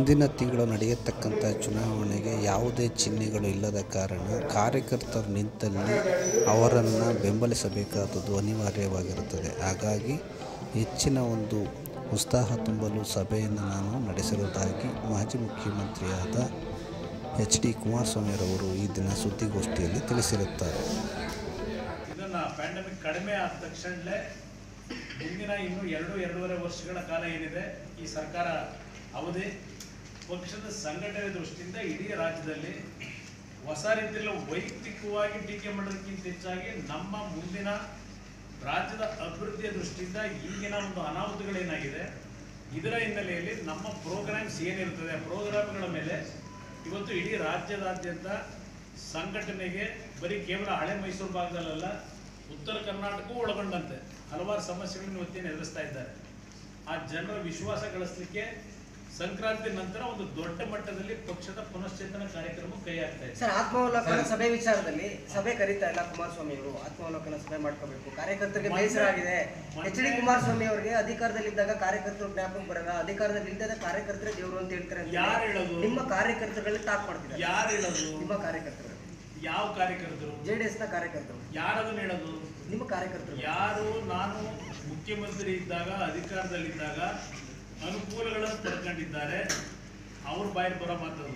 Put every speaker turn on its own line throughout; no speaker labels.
ಮುಂದಿನ ತಿಂಗಳು ನಡೆಯತಕ್ಕಂಥ ಚುನಾವಣೆಗೆ ಯಾವುದೇ ಚಿಹ್ನೆಗಳು ಇಲ್ಲದ ಕಾರಣ ಕಾರ್ಯಕರ್ತರು ನಿಂತಲ್ಲಿ ಅವರನ್ನು ಬೆಂಬಲಿಸಬೇಕಾದದ್ದು ಅನಿವಾರ್ಯವಾಗಿರುತ್ತದೆ ಹಾಗಾಗಿ ಹೆಚ್ಚಿನ ಒಂದು ಉತ್ಸಾಹ ತುಂಬಲು ಸಭೆಯನ್ನು ನಾನು ನಡೆಸಿರುವುದಾಗಿ ಮಾಜಿ ಮುಖ್ಯಮಂತ್ರಿಯಾದ ಎಚ್ ಡಿ ಕುಮಾರಸ್ವಾಮಿರವರು ಈ ದಿನ ಸುದ್ದಿಗೋಷ್ಠಿಯಲ್ಲಿ ತಿಳಿಸಿರುತ್ತಾರೆ
ಇದನ್ನ ಪ್ಯಾಂಡಮಿಕ್ ಕಡಿಮೆ ಆದ ತಕ್ಷಣಲೇ ಮುಂದಿನ ಇನ್ನು ಎರಡು ಎರಡೂವರೆ ವರ್ಷಗಳ ಕಾಲ ಏನಿದೆ ಈ ಸರ್ಕಾರ ಅವಧಿ ಪಕ್ಷದ ಸಂಘಟನೆ ದೃಷ್ಟಿಯಿಂದ ಇಡೀ ರಾಜ್ಯದಲ್ಲಿ ಹೊಸ ರೀತಿಯಲ್ಲಿ ವೈಯಕ್ತಿಕವಾಗಿ ಟೀಕೆ ಮಾಡೋದಕ್ಕಿಂತ ಹೆಚ್ಚಾಗಿ ನಮ್ಮ ಮುಂದಿನ ರಾಜ್ಯದ ಅಭಿವೃದ್ಧಿಯ ದೃಷ್ಟಿಯಿಂದ ಈಗಿನ ಒಂದು ಅನಾಹುತಗಳೇನಾಗಿದೆ ಇದರ ಹಿನ್ನೆಲೆಯಲ್ಲಿ ನಮ್ಮ ಪ್ರೋಗ್ರಾಮ್ಸ್ ಏನಿರ್ತದೆ ಆ ಪ್ರೋಗ್ರಾಮ್ಗಳ ಮೇಲೆ ಇವತ್ತು ಇಡೀ ರಾಜ್ಯದಾದ್ಯಂತ ಸಂಘಟನೆಗೆ ಬರೀ ಕೇವಲ ಹಳೆ ಮೈಸೂರು ಭಾಗದಲ್ಲ ಉತ್ತರ ಕರ್ನಾಟಕವೂ ಒಳಗೊಂಡಂತೆ ಹಲವಾರು ಸಮಸ್ಯೆಗಳನ್ನು ಇವತ್ತೇನು ಎದುರಿಸ್ತಾ ಇದ್ದಾರೆ ಆ ಜನರ ವಿಶ್ವಾಸ ಗಳಿಸಲಿಕ್ಕೆ ಸಂಕ್ರಾಂತಿ ನಂತರ ಒಂದು ದೊಡ್ಡ ಮಟ್ಟದಲ್ಲಿ ಪಕ್ಷದ ಪುನಶ್ಚೇತನ ಕಾರ್ಯಕ್ರಮ ಕೈ ಹಾಕ್ತಾ ಇದೆ
ಸರ್ ಆತ್ಮಾವಲೋಕನ ಸಭೆ ವಿಚಾರದಲ್ಲಿ ಸಭೆ ಕರೀತಾ ಇಲ್ಲ ಕುಮಾರಸ್ವಾಮಿ ಅವರು ಆತ್ಮಾವಲೋಕನ ಸಭೆ ಮಾಡ್ಕೋಬೇಕು ಕಾರ್ಯಕರ್ತರಿಗೆ ಬೇಸರ ಆಗಿದೆ ಎಚ್ ಡಿ ಕುಮಾರಸ್ವಾಮಿ ಅವರಿಗೆ ಅಧಿಕಾರದಲ್ಲಿದ್ದಾಗ ಕಾರ್ಯಕರ್ತರು ಜ್ಞಾಪಕ ಬರಲ್ಲ ಅಧಿಕಾರದಲ್ಲಿ ಇಲ್ಲದ ಕಾರ್ಯಕರ್ತರೇ ದೇವರು ಅಂತ ಹೇಳ್ತಾರೆ ಅಂತ
ಯಾರು ಹೇಳೋದು?
ನಿಮ್ಮ ಕಾರ್ಯಕರ್ತರಲ್ಲಿ ತಾಕ್ ಮಾಡ್ತಿದ್ದಾರೆ
ಯಾರು ಹೇಳೋದು
ನಿಮ್ಮ ಕಾರ್ಯಕರ್ತರು
ಯಾವ ಕಾರ್ಯಕರ್ತರು
ಜೆ ಡಿ ಎಸ್ ನ ಕಾರ್ಯಕರ್ತರು
ಯಾರದನ್ನ ಹೇಳೋದು
ನಿಮ್ಮ ಕಾರ್ಯಕರ್ತರು
ಯಾರು ನಾನು ಮುಖ್ಯಮಂತ್ರಿ ಇದ್ದಾಗ ಅಧಿಕಾರದಲ್ಲಿದ್ದಾಗ ಅನುಕೂಲಗಳನ್ನು ಪಡ್ಕೊಂಡಿದ್ದಾರೆ ಅವ್ರ ಬಾಯಲ್ಲಿ ಬರೋ ಮಾತದು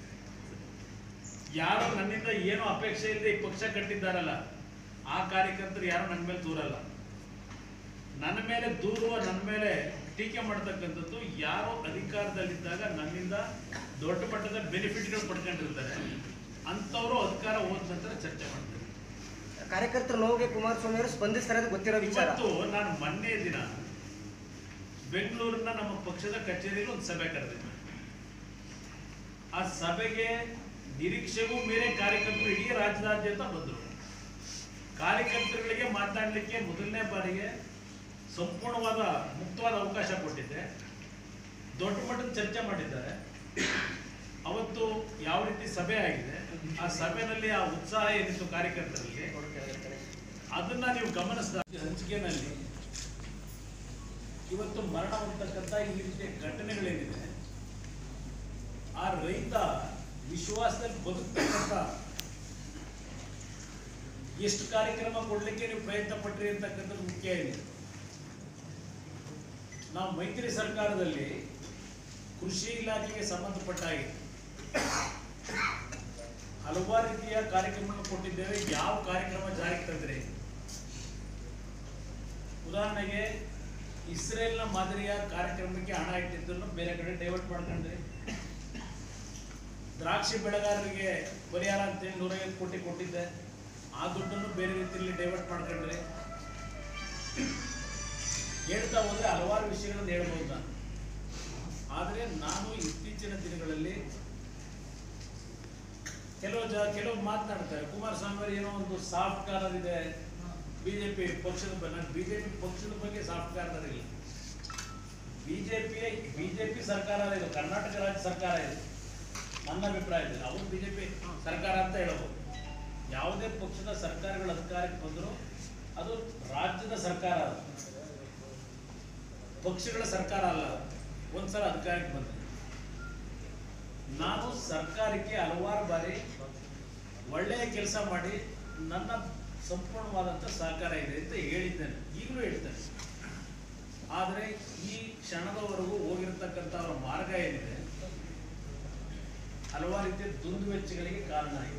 ಯಾರು ನನ್ನಿಂದ ಏನು ಅಪೇಕ್ಷೆ ಇಲ್ಲದೆ ಈ ಪಕ್ಷ ಕಟ್ಟಿದ್ದಾರಲ್ಲ ಆ ಕಾರ್ಯಕರ್ತರು ಯಾರು ನನ್ನ ಮೇಲೆ ದೂರಲ್ಲ ನನ್ನ ಮೇಲೆ ದೂರುವ ನನ್ನ ಮೇಲೆ ಟೀಕೆ ಮಾಡ್ತಕ್ಕಂಥದ್ದು ಯಾರು ಅಧಿಕಾರದಲ್ಲಿದ್ದಾಗ ನನ್ನಿಂದ ದೊಡ್ಡ ಮಟ್ಟದ ಬೆನಿಫಿಟ್ಗಳು ಪಡ್ಕೊಂಡಿರ್ತಾರೆ ಅಂಥವರು ಅಧಿಕಾರ ಹೋದ ನಂತರ ಚರ್ಚೆ ಮಾಡ್ತಾರೆ
ಕಾರ್ಯಕರ್ತರ ನೋವಿಗೆ ಕುಮಾರಸ್ವಾಮಿ ಅವರು ಸ್ಪಂದಿಸ್ತಾರೆ ಅಂತ ಗೊತ್ತಿರೋ ವಿಚಾರ
ಇವತ್ತು ನಾನು ಮೊನ್ನೆ ದಿನ ಬೆಂಗಳೂರಿನ ನಮ್ಮ ಪಕ್ಷದ ಕಚೇರಿಯಲ್ಲಿ ಒಂದು ಸಭೆ ಕರೆದಿದ್ದೆ ಆ ಸಭೆಗೆ ನಿರೀಕ್ಷೆಗೂ ಮೀರೆ ಕಾರ್ಯಕರ್ತರು ಇಡೀ ರಾಜ್ಯದಾದ್ಯಂತ ಬಂದರು ಕಾರ್ಯಕರ್ತರುಗಳಿಗೆ ಮಾತನಾಡಲಿಕ್ಕೆ ಮೊದಲನೇ ಬಾರಿಗೆ ಸಂಪೂರ್ಣವಾದ ಮುಕ್ತವಾದ ಅವಕಾಶ ಕೊಟ್ಟಿದ್ದೆ ದೊಡ್ಡ ಮಟ್ಟದ ಚರ್ಚೆ ಮಾಡಿದ್ದಾರೆ ಅವತ್ತು ಯಾವ ರೀತಿ ಸಭೆ ಆಗಿದೆ ಆ ಸಭೆಯಲ್ಲಿ ಆ ಉತ್ಸಾಹ ಏನಿತ್ತು ಕಾರ್ಯಕರ್ತರಲ್ಲಿ ಅದನ್ನ ನೀವು ಗಮನಿಸಿದ ಹಂಚಿಕೆನಲ್ಲಿ ಇವತ್ತು ಮರಣ ಹೊಂದತಕ್ಕಂಥ ಈ ರೀತಿಯ ಘಟನೆಗಳೇನಿದೆ ಆ ರೈತ ವಿಶ್ವಾಸದಲ್ಲಿ ಬದುಕ್ತಕ್ಕಂಥ ಎಷ್ಟು ಕಾರ್ಯಕ್ರಮ ಕೊಡ್ಲಿಕ್ಕೆ ನೀವು ಪ್ರಯತ್ನ ಪಟ್ರಿ ಅಂತಕ್ಕಂಥದ್ದು ಮುಖ್ಯ ಇದೆ ನಾವು ಮೈತ್ರಿ ಸರ್ಕಾರದಲ್ಲಿ ಕೃಷಿ ಇಲಾಖೆಗೆ ಸಂಬಂಧಪಟ್ಟ ಹಾಗೆ ಹಲವಾರು ರೀತಿಯ ಕಾರ್ಯಕ್ರಮಗಳನ್ನು ಕೊಟ್ಟಿದ್ದೇವೆ ಯಾವ ಕಾರ್ಯಕ್ರಮ ಜಾರಿಗೆ ತಂದ್ರೆ ಉದಾಹರಣೆಗೆ ಇಸ್ರೇಲ್ನ ಮಾದರಿಯ ಕಾರ್ಯಕ್ರಮಕ್ಕೆ ಹಣ ಇಟ್ಟಿದ್ದನ್ನು ಬೇರೆ ಕಡೆ ಡೈವರ್ಟ್ ಮಾಡ್ಕೊಂಡ್ರಿ ದ್ರಾಕ್ಷಿ ಬೆಳೆಗಾರರಿಗೆ ಪರಿಹಾರ ಅಂತೇಳಿ ನೂರೈವತ್ತು ಕೋಟಿ ಕೊಟ್ಟಿದ್ದೆ ಆ ದುಡ್ಡನ್ನು ಬೇರೆ ರೀತಿಯಲ್ಲಿ ಡೈವರ್ಟ್ ಮಾಡ್ಕೊಂಡ್ರಿ ಹೇಳ್ತಾ ಹೋದ್ರೆ ಹಲವಾರು ವಿಷಯಗಳನ್ನು ಹೇಳ್ಬೋದು ನಾನು ಆದರೆ ನಾನು ಇತ್ತೀಚಿನ ದಿನಗಳಲ್ಲಿ ಕೆಲವು ಜ ಕೆಲವು ಮಾತನಾಡ್ತಾರೆ ಕುಮಾರಸ್ವಾಮಿ ಅವರು ಏನೋ ಒಂದು ಸಾಫ್ಟ್ ಕಾರ್ನರ್ ಇದೆ ಬಿಜೆಪಿ ಪಕ್ಷದ ಬಗ್ಗೆ ನಾನು ಬಿಜೆಪಿ ಪಕ್ಷದ ಬಗ್ಗೆ ಸಾಫ್ಟ್ ಕಾರ್ನರ್ ಇಲ್ಲ ಬಿಜೆಪಿ ಬಿಜೆಪಿ ಸರ್ಕಾರ ಇದು ಕರ್ನಾಟಕ ರಾಜ್ಯ ಸರ್ಕಾರ ಇದೆ ನನ್ನ ಅಭಿಪ್ರಾಯದಲ್ಲಿ ಅವರು ಬಿಜೆಪಿ ಸರ್ಕಾರ ಅಂತ ಹೇಳಬಹುದು ಯಾವುದೇ ಪಕ್ಷದ ಸರ್ಕಾರಗಳು ಅಧಿಕಾರಕ್ಕೆ ಬಂದರೂ ಅದು ರಾಜ್ಯದ ಸರ್ಕಾರ ಅದು ಪಕ್ಷಗಳ ಸರ್ಕಾರ ಅಲ್ಲ ಒಂದ್ಸಲ ಅಧಿಕಾರಕ್ಕೆ ಬಂದ್ರೆ ನಾನು ಸರ್ಕಾರಕ್ಕೆ ಹಲವಾರು ಬಾರಿ ಒಳ್ಳೆಯ ಕೆಲಸ ಮಾಡಿ ನನ್ನ ಸಂಪೂರ್ಣವಾದಂಥ ಸಹಕಾರ ಇದೆ ಅಂತ ಹೇಳಿದ್ದೇನೆ ಈಗಲೂ ಹೇಳ್ತೇನೆ ಆದರೆ ಈ ಕ್ಷಣದವರೆಗೂ ಹೋಗಿರತಕ್ಕಂಥ ಅವರ ಮಾರ್ಗ ಏನಿದೆ ಹಲವಾರು ರೀತಿಯ ದುಂದುವೆಚ್ಚಗಳಿಗೆ ಕಾರಣ ಆಗಿದೆ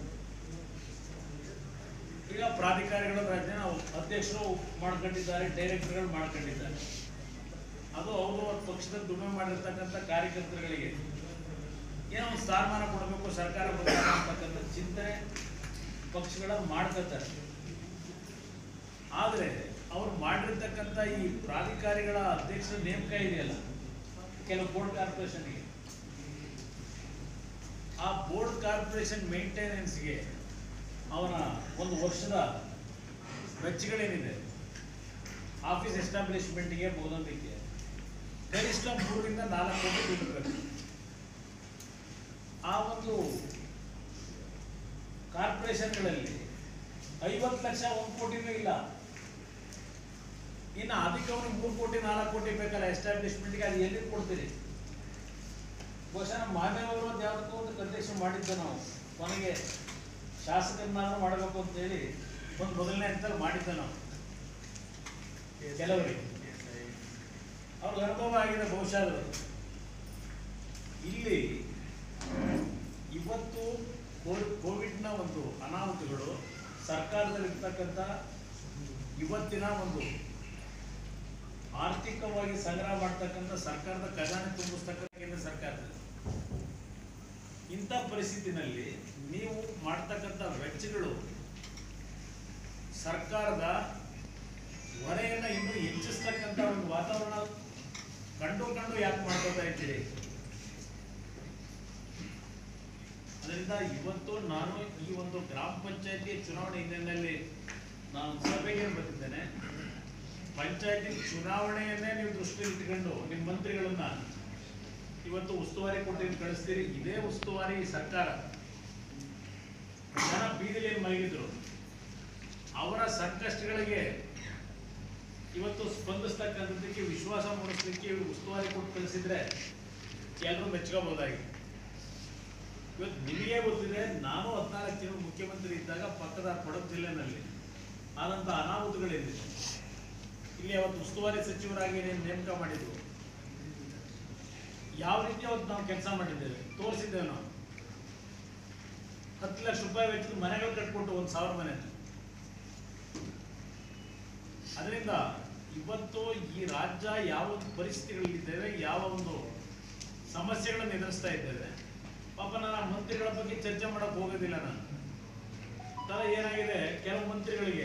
ಈಗ ಪ್ರಾಧಿಕಾರಗಳ ರಾಜ್ಯ ನಾವು ಅಧ್ಯಕ್ಷರು ಮಾಡ್ಕೊಂಡಿದ್ದಾರೆ ಡೈರೆಕ್ಟರ್ಗಳು ಮಾಡ್ಕೊಂಡಿದ್ದಾರೆ ಅದು ಅವರು ಪಕ್ಷದ ದುಡಿಮೆ ಮಾಡಿರ್ತಕ್ಕಂಥ ಕಾರ್ಯಕರ್ತರುಗಳಿಗೆ ಏನೋ ಒಂದು ಸ್ಥಾನಮಾನ ಕೊಡಬೇಕು ಸರ್ಕಾರ ಕೊಡಬೇಕು ಅಂತಕ್ಕಂಥ ಚಿಂತನೆ ಪಕ್ಷಗಳ ಮಾಡ್ಕೊತಾರೆ ಆದರೆ ಅವ್ರು ಮಾಡಿರ್ತಕ್ಕಂಥ ಈ ಪ್ರಾಧಿಕಾರಿಗಳ ಅಧ್ಯಕ್ಷರ ನೇಮಕ ಇದೆಯಲ್ಲ ಕೆಲವು ಬೋರ್ಡ್ ಕಾರ್ಪೊರೇಷನ್ಗೆ ಆ ಬೋರ್ಡ್ ಕಾರ್ಪೊರೇಷನ್ ಮೇಂಟೆನೆನ್ಸ್ಗೆ ಅವನ ಒಂದು ವರ್ಷದ ವೆಚ್ಚಗಳೇನಿದೆ ಆಫೀಸ್ ಎಸ್ಟಾಬ್ಲಿಷ್ಮೆಂಟ್ಗೆ ಮುಗಿದೋದಕ್ಕೆ ಕನಿಷ್ಠ ಮೂರರಿಂದ ನಾಲ್ಕು ಕೋಟಿ ದುಡ್ಡು ಬೇಕು ಆ ಒಂದು ಕಾರ್ಪೊರೇಷನ್ಗಳಲ್ಲಿ ಐವತ್ತು ಲಕ್ಷ ಒಂದು ಕೋಟಿನೂ ಇಲ್ಲ ಇನ್ನು ಅದಕ್ಕೆ ಅವ್ನಿಗೆ ಮೂರು ಕೋಟಿ ನಾಲ್ಕು ಕೋಟಿ ಬೇಕಲ್ಲ ಎಸ್ಟಾಬ್ಲಿಷ್ಮೆಂಟ್ಗೆ ಅದು ಎಲ್ಲಿ ಕೊಡ್ತೀರಿ ಬಹುಶಃ ನಮ್ಮ ಮಾದೇವರು ಅಂತ ಯಾವುದಕ್ಕೂ ಒಂದು ಕಂಡೀಷನ್ ಮಾಡಿದ್ದೆ ನಾವು ಕೊನೆಗೆ ಶಾಸಕರನ್ನಾದ್ರೂ ಮಾಡಬೇಕು ಅಂತೇಳಿ ಒಂದು ಮೊದಲನೇ ಹಂತದಲ್ಲಿ ಮಾಡಿದ್ದೆ ನಾವು ಕೆಲವರಿಗೆ ಅವ್ರಿಗೆ ಅನುಭವ ಆಗಿದೆ ಬಹುಶಃ ಅದು ಇಲ್ಲಿ ಇವತ್ತು ಕೋ- ಕೋವಿಡ್ನ ಒಂದು ಅನಾಹುತಗಳು ಸರ್ಕಾರದಲ್ಲಿರ್ತಕ್ಕಂಥ ಇವತ್ತಿನ ಒಂದು ಆರ್ಥಿಕವಾಗಿ ಸಂಗ್ರಹ ಮಾಡ್ತಕ್ಕಂಥ ಸರ್ಕಾರದ ಖಜಾನೆ ತುಂಬಿಸ್ತಕ್ಕಂಥ ಕೇಂದ್ರ ಸರ್ಕಾರದಲ್ಲಿ ಇಂಥ ಪರಿಸ್ಥಿತಿನಲ್ಲಿ ನೀವು ಮಾಡ್ತಕ್ಕಂಥ ವೆಚ್ಚಗಳು ಸರ್ಕಾರದ ಹೊರೆಯನ್ನ ಇನ್ನೂ ಹೆಚ್ಚಿಸ್ತಕ್ಕಂಥ ಒಂದು ವಾತಾವರಣ ಕಂಡು ಕಂಡು ಯಾಕೆ ಮಾಡ್ಕೋತಾ ಇದ್ದೀರಿ ಅದರಿಂದ ಇವತ್ತು ನಾನು ಈ ಒಂದು ಗ್ರಾಮ ಪಂಚಾಯತಿ ಚುನಾವಣೆ ಹಿನ್ನೆಲೆಯಲ್ಲಿ ನಾನು ಸಭೆಗೆ ಬಂದಿದ್ದೇನೆ ಪಂಚಾಯತಿ ಚುನಾವಣೆಯನ್ನೇ ನೀವು ದೃಷ್ಟಿಯಲ್ಲಿ ಇಟ್ಕೊಂಡು ನಿಮ್ಮ ಮಂತ್ರಿಗಳನ್ನ ಇವತ್ತು ಉಸ್ತುವಾರಿ ಕೊಟ್ಟು ಕಳಿಸ್ತೀರಿ ಇದೇ ಉಸ್ತುವಾರಿ ಸರ್ಕಾರ ಜನ ಬೀದಿಲಿ ಮಲಗಿದ್ರು ಅವರ ಸಂಕಷ್ಟಗಳಿಗೆ ಇವತ್ತು ಸ್ಪಂದಿಸ್ತಕ್ಕಂಥದ್ದಕ್ಕೆ ವಿಶ್ವಾಸ ಮೂಡಿಸ್ಲಿಕ್ಕೆ ಇವ್ರು ಉಸ್ತುವಾರಿ ಕೊಟ್ಟು ಕಳಿಸಿದ್ರೆ ಎಲ್ಲರೂ ಮೆಚ್ಕೋಬಹುದಾಗಿದೆ ಇವತ್ತು ನಿಮಗೆ ಗೊತ್ತಿದೆ ನಾನು ಹದಿನಾಲ್ಕು ತಿಂಗಳು ಮುಖ್ಯಮಂತ್ರಿ ಇದ್ದಾಗ ಪಕ್ಕದ ಕೊಡಗು ಜಿಲ್ಲೆನಲ್ಲಿ ಆದಂಥ ಅನಾಹುತಗಳೇನಿದೆ ಇಲ್ಲಿ ಅವತ್ತು ಉಸ್ತುವಾರಿ ಸಚಿವರಾಗಿ ನೇಮ್- ನೇಮಕ ಮಾಡಿದ್ರು ಯಾವ ರೀತಿ ಅವತ್ತು ನಾವು ಕೆಲಸ ಮಾಡಿದ್ದೇವೆ ತೋರಿಸಿದ್ದೇವೆ ನಾವು ಹತ್ತು ಲಕ್ಷ ರೂಪಾಯಿ ವೆಚ್ಚದ ಮನೆಗಳು ಕಟ್ಕೊಟ್ಟು ಒಂದು ಸಾವಿರ ಮನೆ ಅದರಿಂದ ಇವತ್ತು ಈ ರಾಜ್ಯ ಯಾವ ಒಂದು ಪರಿಸ್ಥಿತಿಗಳಲ್ಲಿದ್ದೇವೆ ಯಾವ ಒಂದು ಸಮಸ್ಯೆಗಳನ್ನು ಎದುರಿಸ್ತಾ ಇದ್ದೇವೆ ಪಾಪ ನಾನು ಆ ಮಂತ್ರಿಗಳ ಬಗ್ಗೆ ಚರ್ಚೆ ಮಾಡಕ್ ಹೋಗೋದಿಲ್ಲ ನಾನು ತರ ಏನಾಗಿದೆ ಕೆಲವು ಮಂತ್ರಿಗಳಿಗೆ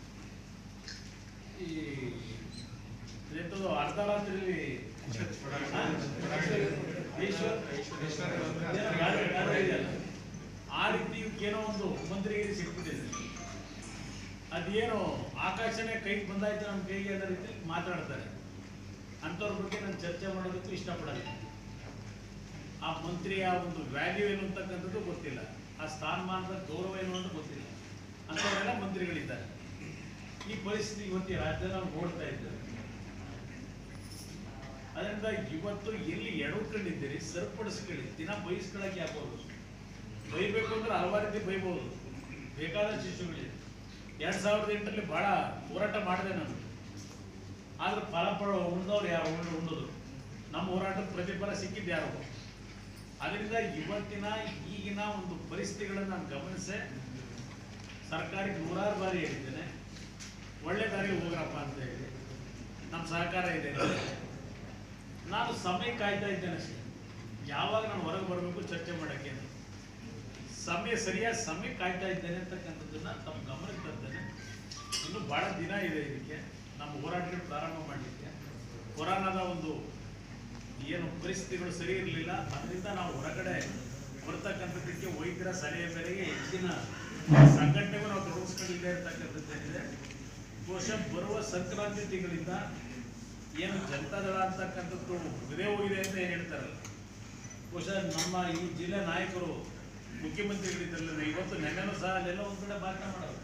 ಈ ಎಂತದು ಅರ್ಧ ರಾತ್ರಿಯಲ್ಲಿ ಹಾ? ಈಶ್ವರ್ ಏನೋ ಗಾದೆ- ಗಾದೆ ಇದೆಯಲ್ಲ. ಆ ರೀತಿ ಏನೋ ಒಂದು ಮಂತ್ರಿಗೆ ಸಿಕ್ಕಿದೆ ಅದೇನು ಆಕಾಶನೇ ಕೈಗೆ ಬಂದಾಯ್ತು ನಮ್ಮ ಕೈಗೆ ಅನ್ನೋ ರೀತಿ ಮಾತಾಡ್ತಾರೆ ಅಂಥವ್ರ ಬಗ್ಗೆ ನಾನು ಚರ್ಚೆ ಮಾಡೋದಕ್ಕೂ ಇಷ್ಟಪಡಲ್ಲ ಆ ಮಂತ್ರಿಯ ಒಂದು ವ್ಯಾಲ್ಯೂ ಏನು ಅಂತಕ್ಕಂಥದ್ದು ಗೊತ್ತಿಲ್ಲ ಆ ಸ್ಥಾನಮಾನದ ಗೌರವ ಏನು ಅಂತ ಗೊತ್ತಿಲ್ಲ ಅಂಥವರೆಲ್ಲ ಮಂತ್ರಿಗಳಿದ್ದಾರೆ ಈ ಪರಿಸ್ಥಿತಿ ಇವತ್ತು ಈ ರಾಜ್ಯದಲ್ಲಿ ನಾವು ನೋಡ್ತಾ ಇದ್ದೇವೆ ಅದರಿಂದ ಇವತ್ತು ಎಲ್ಲಿ ಎಡವುಕೊಂಡಿದ್ದೀರಿ ಸರಿಪಡಿಸ್ಕೊಳ್ಳಿ ದಿನ ಬಯಸ್ಕೊಳಕ್ಕೆ ಯಾಕೆ ಹೋಗೋದು ಬೈಬೇಕು ಅಂದ್ರೆ ಹಲವಾರು ರೀತಿ ಬೈಬೋದು ಬೇಕಾದ ಶಿಶುಗಳಿದೆ ಎರಡ್ ಸಾವಿರದ ಎಂಟರಲ್ಲಿ ಬಹಳ ಹೋರಾಟ ಮಾಡಿದೆ ನಾನು ಆದ್ರೆ ಫಲ ಫಲ ಉಣ್ದವ್ರು ಯಾರು ಉಂಡು ಉಣ್ಣೋದು ನಮ್ಮ ಹೋರಾಟದ ಪ್ರತಿಫಲ ಸಿಕ್ಕಿದ್ದು ಯಾರು ಅದರಿಂದ ಇವತ್ತಿನ ಈಗಿನ ಒಂದು ಪರಿಸ್ಥಿತಿಗಳನ್ನು ನಾನು ಗಮನಿಸೆ ಸರ್ಕಾರಕ್ಕೆ ನೂರಾರು ಬಾರಿ ಹೇಳಿದ್ದೇನೆ ಒಳ್ಳೆ ದಾರಿಗೆ ಹೋಗ್ರಪ್ಪ ಅಂತ ಹೇಳಿ ನಮ್ಮ ಸಹಕಾರ ಇದೆ ನಾನು ಸಮಯ ಕಾಯ್ತಾ ಇದ್ದೇನೆ ಅಷ್ಟೇ ಯಾವಾಗ ನಾನು ಹೊರಗೆ ಬರಬೇಕು ಚರ್ಚೆ ಮಾಡೋಕ್ಕೆ ಅಂತ. ಸಮಯ ಸರಿಯಾದ ಸಮಯ ಕಾಯ್ತಾ ಇದ್ದೇನೆ ಅಂತಕ್ಕಂಥದ್ದನ್ನ ತಮ್ಮ ಗಮನಕ್ಕೆ ತರ್ತೇನೆ ಇನ್ನು ಬಹಳ ದಿನ ಇದೆ ಇದಕ್ಕೆ ನಮ್ಮ ಹೋರಾಟಗಳು ಪ್ರಾರಂಭ ಮಾಡಲಿಕ್ಕೆ ಕೊರೋನಾದ ಒಂದು ಏನು ಪರಿಸ್ಥಿತಿಗಳು ಸರಿ ಇರಲಿಲ್ಲ ಅದರಿಂದ ನಾವು ಹೊರಗಡೆ ಬರ್ತಕ್ಕಂಥದ್ದಕ್ಕೆ ವೈದ್ಯರ ಸಲಹೆ ಮೇರೆಗೆ ಹೆಚ್ಚಿನ ಸಂಘಟನೆಗೂ ನಾವು ತೊಡಗಿಸ್ಕೊಂಡಿಲ್ಲದೆ ಇರ್ತಕ್ಕಂಥದ್ದೇನಿದೆ ಬಹುಶಃ ಬರುವ ಸಂಕ್ರಾಂತಿ ತಿಂಗಳಿಂದ ಏನು ಜನತಾದಳ ಅಂತಕ್ಕಂಥದ್ದು ಮುಗಿದೇ ಹೋಗಿದೆ ಅಂತ ಏನು ಹೇಳ್ತಾರಲ್ಲ ಬಹುಶಃ ನಮ್ಮ ಈ ಜಿಲ್ಲೆ ನಾಯಕರು ಮುಖ್ಯಮಂತ್ರಿಗಳಿದ್ರಲ್ಲ ಇವತ್ತು ನೆನ್ನೆನೂ ಸಹ ಅಲ್ಲೆಲ್ಲ ಒಂದ್ ಕಡೆ ಭಾಷಣ ಮಾಡೋರು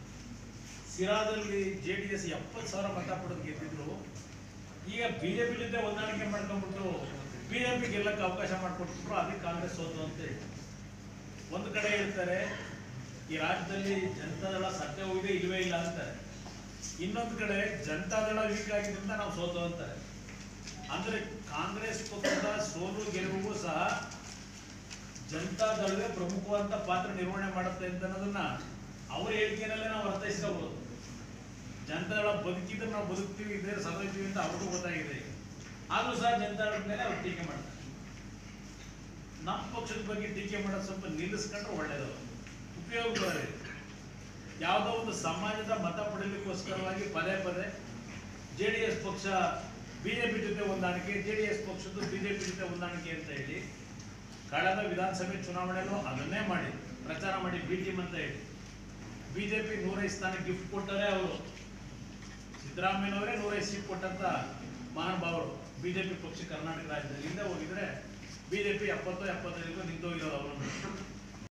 ಸಿರಾದಲ್ಲಿ ಜೆ ಡಿ ಎಸ್ ಎಪ್ಪತ್ತು ಸಾವಿರ ಮತ ಪಡೆದು ಗೆದ್ದಿದ್ರು ಈಗ ಬಿಜೆಪಿ ಜೊತೆ ಹೊಂದಾಣಿಕೆ ಮಾಡ್ಕೊಂಡ್ಬಿಟ್ಟು ಬಿಜೆಪಿ ಗೆಲ್ಲಕ್ಕೆ ಅವಕಾಶ ಮಾಡಿಕೊಟ್ಬಿಟ್ರು ಅದಕ್ಕೆ ಕಾಂಗ್ರೆಸ್ ಸೋತು ಅಂತ ಹೇಳಿ ಒಂದು ಕಡೆ ಹೇಳ್ತಾರೆ ಈ ರಾಜ್ಯದಲ್ಲಿ ಜನತಾದಳ ಸತ್ಯ ಹೋಗಿದೆ ಇಲ್ವೇ ಇಲ್ಲ ಅಂತಾರೆ ಇನ್ನೊಂದು ಕಡೆ ಜನತಾದಳ ವೀಕ್ ಆಗಿದ್ರಿಂದ ನಾವು ಸೋತು ಅಂತಾರೆ ಅಂದ್ರೆ ಕಾಂಗ್ರೆಸ್ ಪಕ್ಷದ ಸೋಲು ಗೆಲುವಿಗೂ ಸಹ ಜನತಾದಳವೇ ಪ್ರಮುಖವಾದಂತ ಪಾತ್ರ ನಿರ್ವಹಣೆ ಮಾಡುತ್ತೆ ಅಂತ ಅನ್ನೋದನ್ನ ಅವ್ರ ಹೇಳಿಕೆನಲ್ಲೇ ನಾವು ಅರ್ಥೈಸ್ಕೋಬಹುದು ಜನತಾದಳ ಬದುಕಿದ್ರೆ ನಾವು ಬದುಕ್ತೀವಿ ಇದ್ರೆ ಸದೋಯ್ತೀವಿ ಅಂತ ಅವ್ರಿಗೂ ಗೊತ್ತಾಗಿದೆ ಈಗ. ಆದ್ರೂ ಸಹ ಜನತಾದಳದ ಮೇಲೆ ಅವ್ರು ಟೀಕೆ ಮಾಡ್ತಾರೆ ನಮ್ಮ ಪಕ್ಷದ ಬಗ್ಗೆ ಟೀಕೆ ಮಾಡೋದು ಸ್ವಲ್ಪ ನಿಲ್ಲಿಸ್ಕೊಂಡ್ರೆ ಒಳ್ಳೇದು ಉಪಯೋಗ ಬರೋದು ಯಾವುದೋ ಒಂದು ಸಮಾಜದ ಮತ ಪಡೆಯಲಿಕ್ಕೋಸ್ಕರವಾಗಿ ಪದೇ ಪದೇ ಜೆ ಡಿ ಎಸ್ ಪಕ್ಷ ಬಿಜೆಪಿ ಜೊತೆ ಹೊಂದಾಣಿಕೆ ಜೆ ಡಿ ಎಸ್ ಪಕ್ಷದ್ದು ಬಿಜೆಪಿ ಜೊತೆ ಹೊಂದಾಣಿಕೆ ಅಂತ ಹೇಳಿ ಕಳೆದ ವಿಧಾನಸಭೆ ಚುನಾವಣೆಯಲ್ಲೂ ಅದನ್ನೇ ಮಾಡಿ ಪ್ರಚಾರ ಮಾಡಿ ಬಿ ಟೀಮ್ ಅಂತ ಹೇಳಿ ಬಿಜೆಪಿ ನೂರೈದು ಸ್ಥಾನ ಗಿಫ್ಟ್ ಕೊಟ್ಟರೆ ಅವರು ಸಿದ್ದರಾಮಯ್ಯನವರೇ ನೂರೈದು ಸೀಟ್ ಕೊಟ್ಟಂತ ಮಹಾನುಭಾವರು ಬಿಜೆಪಿ ಪಕ್ಷ ಕರ್ನಾಟಕ ರಾಜ್ಯದಲ್ಲಿ ಹಿಂದೆ ಹೋಗಿದ್ರೆ ಬಿಜೆಪಿ ಎಪ್ಪತ್ತೋ ಎಪ್ಪತ್ತೈದಕ್ಕೂ ನಿಂತೋಗಿರೋದು ಅವರನ್ನು